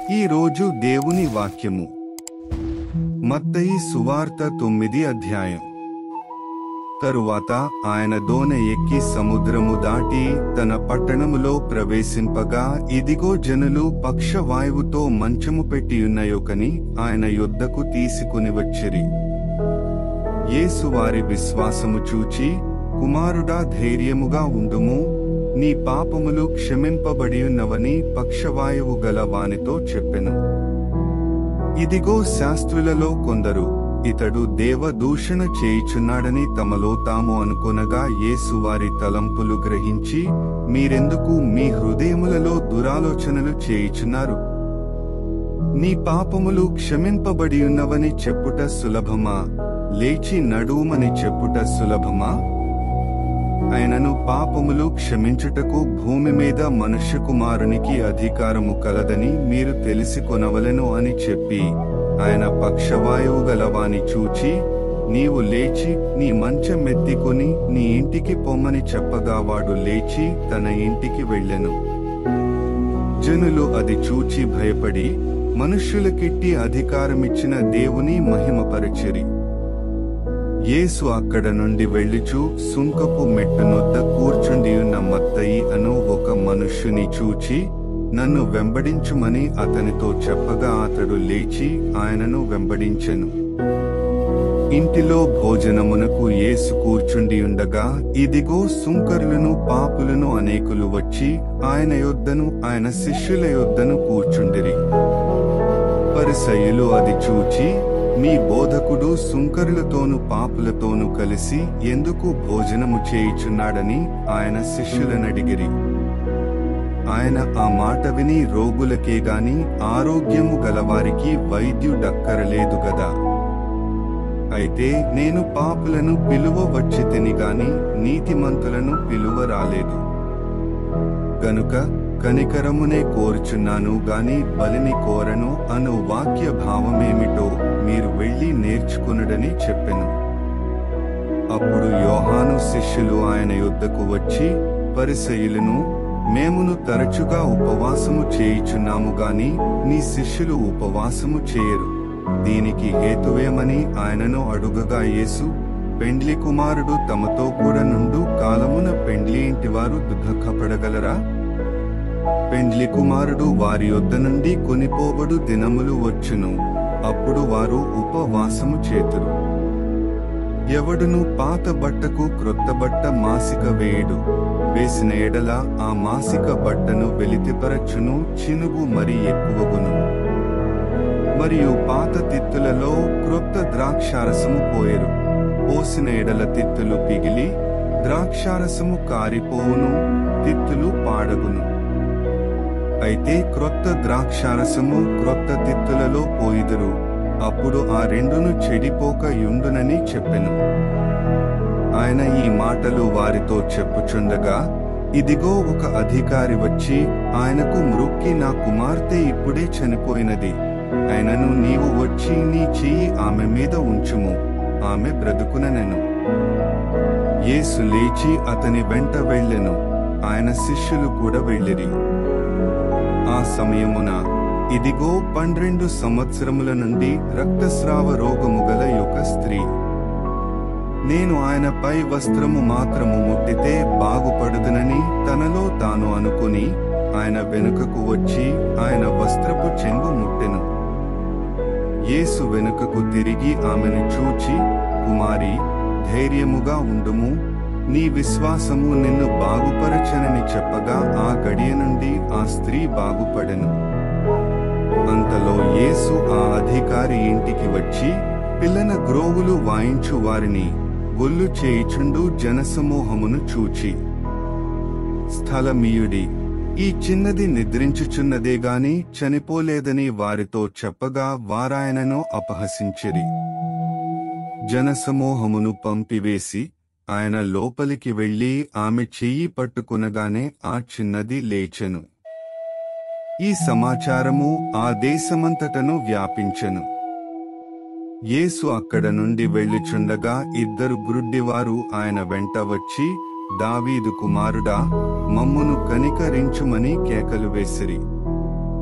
ఈ రోజు దేవుని వాక్యము మత్తయి సువార్త తొమ్మిది అధ్యాయం తరువాత ఆయన దోన ఎక్కి సముద్రము దాటి తన పట్టణములో ప్రవేశింపగా ఇదిగో జనులు పక్షవాయువుతో మంచము పెట్టియున్నయొకని ఆయన యొద్దకు తీసుకుని వచ్చిరి యేసు వారి విశ్వాసము చూచి కుమారుడా ధైర్యముగా ఉండుము నీ పాపములు క్షమింపబడియున్నవని పక్షవాయువు గల వానితో చెప్పెను ఇదిగో శాస్త్రులలో కొందరు ఇతడు దేవదూషణ చేయుచున్నాడని తమలో తాము అనుకొనగా యేసు వారి తలంపులు గ్రహించి మీరెందుకు మీ హృదయములలో దురాలోచనలు చేయుచున్నారు నీ పాపములు క్షమింపబడి ఉన్నవని చెప్పుట సులభమా లేచి నడువుమని చెప్పుట సులభమా ఆయనను పాపములు క్షమించుటకు భూమి మీద మనుష్య కుమారునికి అధికారము కలదని మీరు తెలిసి కొనవలెను అని చెప్పి ఆయన పక్షవాయువు గలవాని చూచి నీవు లేచి నీ మంచం ఎత్తికొని నీ ఇంటికి పొమ్మని చెప్పగా వాడు లేచి తన ఇంటికి వెళ్ళెను జనులు అది చూచి భయపడి మనుష్యులకిట్టి అధికారమిచ్చిన దేవుని మహిమపరచిరి యేసు అక్కడ నుండి వెళ్ళుచు సుంకపు మెట్టునొద్ద కూర్చుండియున్న మత్తయి అను ఒక మనుష్యుని చూచి నన్ను వెంబడించుమని అతనితో చెప్పగా అతడు లేచి ఆయనను వెంబడించెను ఇంటిలో భోజనమునకు యేసు కూర్చుండి ఉండగా ఇదిగో సుంకరులను పాపులను అనేకులు వచ్చి ఆయన యొద్దను ఆయన శిష్యుల యొద్దను కూర్చుండిరి పరిసయులు అది చూచి మీ బోధకుడు సుంకరులతోను పాపులతోను కలిసి ఎందుకు భోజనము చేయుచున్నాడని ఆయన శిష్యులనడిగిరి ఆయన ఆ మాట విని రోగులకే గాని ఆరోగ్యము గలవారికి వైద్యుడక్కరలేదు గదా అయితే నేను పాపులను పిలువ వచ్చి తిని గాని నీతిమంతులను పిలువ రాలేదు గనుక కనికరమునే కోరుచున్నాను గాని బలిని కోరను అను వాక్య భావమేమిటో మీరు వెళ్ళి నేర్చుకునుడని చెప్పెను అప్పుడు యోహాను శిష్యులు ఆయన యొద్దకు వచ్చి పరిసయులను మేమును తరచుగా ఉపవాసము చేయుచున్నాము గాని నీ శిష్యులు ఉపవాసము చేయరు దీనికి హేతువేమని ఆయనను అడుగగా యేసు పెండ్లి కుమారుడు తమతో కూడా నుండు కాలమున పెండ్లి ఇంటివారు దుఃఖపడగలరా పెండ్లి కుమారుడు వారి యొద్ద నుండి కొనిపోబడు దినములు వచ్చును అప్పుడు వారు ఉపవాసము చేతురు ఎవడును పాత బట్టకు క్రొత్త బట్ట మాసిక వేయుడు వేసిన ఎడల ఆ మాసిక బట్టను వెలితిపరచును చినుగు మరి ఎక్కువగును మరియు పాత తిత్తులలో క్రొత్త ద్రాక్షారసము పోయెరు పోసిన ఎడల తిత్తులు పిగిలి ద్రాక్షారసము కారిపోవును తిత్తులు పాడగును అయితే క్రొత్త ద్రాక్షారసము క్రొత్త తిత్తులలో పోయిదురు అప్పుడు ఆ రెండును చెడిపోక యుండునని చెప్పెను ఆయన ఈ మాటలు వారితో చెప్పుచుండగా ఇదిగో ఒక అధికారి వచ్చి ఆయనకు మృక్కి నా కుమార్తె ఇప్పుడే చనిపోయినది ఆయనను నీవు వచ్చి నీ చెయ్యి ఆమె మీద ఉంచుము ఆమె బ్రతుకుననెను యేసు లేచి అతని వెంట వెళ్ళెను ఆయన శిష్యులు కూడా వెళ్ళిరి ఆ సమయమున ఇదిగో పన్నెండు సంవత్సరముల నుండి రక్తస్రావ రోగము గల యొక్క స్త్రీ నేను ఆయన పై వస్త్రము మాత్రము ముట్టితే బాగుపడుదునని తనలో తాను అనుకుని ఆయన వెనుకకు వచ్చి ఆయన వస్త్రపు చెంగు ముట్టెను యేసు వెనుకకు తిరిగి ఆమెను చూచి కుమారి ధైర్యముగా ఉండుము నీ విశ్వాసము నిన్ను బాగుపరచనని చెప్పగా ఆ గడియ నుండి ఆ స్త్రీ బాగుపడెను అంతలో యేసు ఆ అధికారి ఇంటికి వచ్చి పిల్లన గ్రోవులు వాయించు వారిని గొల్లు చేయిచుండు జనసమూహమును చూచి స్థలమీయుడి ఈ చిన్నది నిద్రించుచున్నదే గాని చనిపోలేదని వారితో చెప్పగా వారాయనను అపహసించిరి జనసమూహమును పంపివేసి ఆయన లోపలికి వెళ్లి ఆమె చెయ్యి పట్టుకునగానే ఆ చిన్నది లేచెను ఈ సమాచారము ఆ దేశమంతటను వ్యాపించెను యేసు అక్కడ నుండి వెళ్ళుచుండగా ఇద్దరు గ్రుడ్డివారు ఆయన వెంట వచ్చి దావీదు కుమారుడా మమ్మును కనికరించుమని కేకలు వేసిరి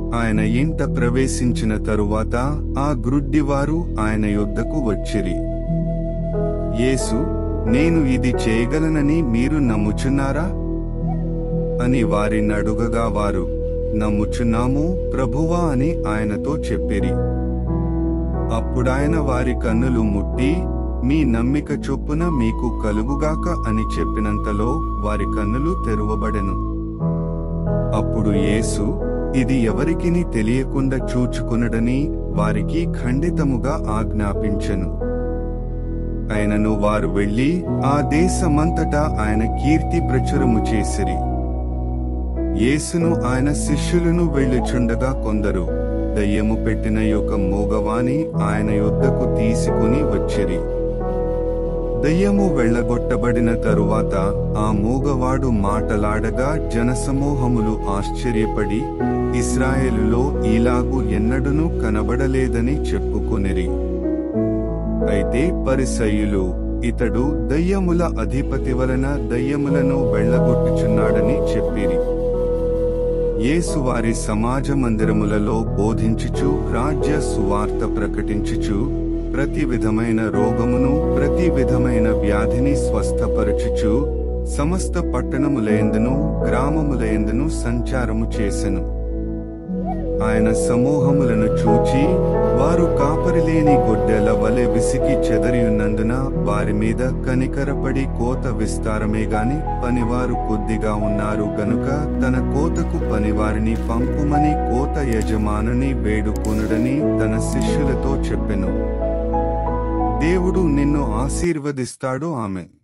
ఆయన ఇంట ప్రవేశించిన తరువాత ఆ గ్రుడ్డివారు ఆయన యొద్దకు వచ్చిరి యేసు నేను ఇది చేయగలనని మీరు నమ్ముచున్నారా అని వారిని అడుగగా వారు నమ్ముచున్నాము ప్రభువా అని ఆయనతో చెప్పిరి అప్పుడాయన వారి కన్నులు ముట్టి మీ నమ్మిక చొప్పున మీకు కలుగుగాక అని చెప్పినంతలో వారి కన్నులు తెరువబడెను అప్పుడు యేసు ఇది ఎవరికిని తెలియకుండా చూచుకునడని వారికి ఖండితముగా ఆజ్ఞాపించెను ఆయనను వారు వెళ్లి ఆ దేశమంతటా ఆయన కీర్తి ప్రచురము చేసిరి యేసును ఆయన శిష్యులను వెళ్ళుచుండగా కొందరు దయ్యము పెట్టిన యొక్క మూగవాని ఆయన యొద్దకు తీసుకుని వచ్చిరి దయ్యము వెళ్ళగొట్టబడిన తరువాత ఆ మూగవాడు మాటలాడగా జనసమూహములు ఆశ్చర్యపడి ఇస్రాయేలులో ఈలాగు ఎన్నడూనూ కనబడలేదని చెప్పుకొనిరి అయితే పరిసయ్యులు ఇతడు దయ్యముల అధిపతి వలన దయ్యములను వెళ్ళగొట్టుచున్నాడని చెప్పిరి యేసు వారి సమాజ మందిరములలో బోధించుచు రాజ్య సువార్త ప్రకటించుచు ప్రతి విధమైన రోగమును ప్రతి విధమైన వ్యాధిని స్వస్థపరచుచు సమస్త పట్టణములయందును గ్రామములయందును సంచారము చేసెను ఆయన సమూహములను చూచి వారు కాపరిలేని గొడ్డెల వలె విసికి చెదరియున్నందున వారి మీద కనికరపడి కోత విస్తారమే గాని పనివారు కొద్దిగా ఉన్నారు గనుక తన కోతకు పనివారిని పంపుమని కోత యజమానుని వేడుకొనుడని తన శిష్యులతో చెప్పెను దేవుడు నిన్ను ఆశీర్వదిస్తాడు ఆమె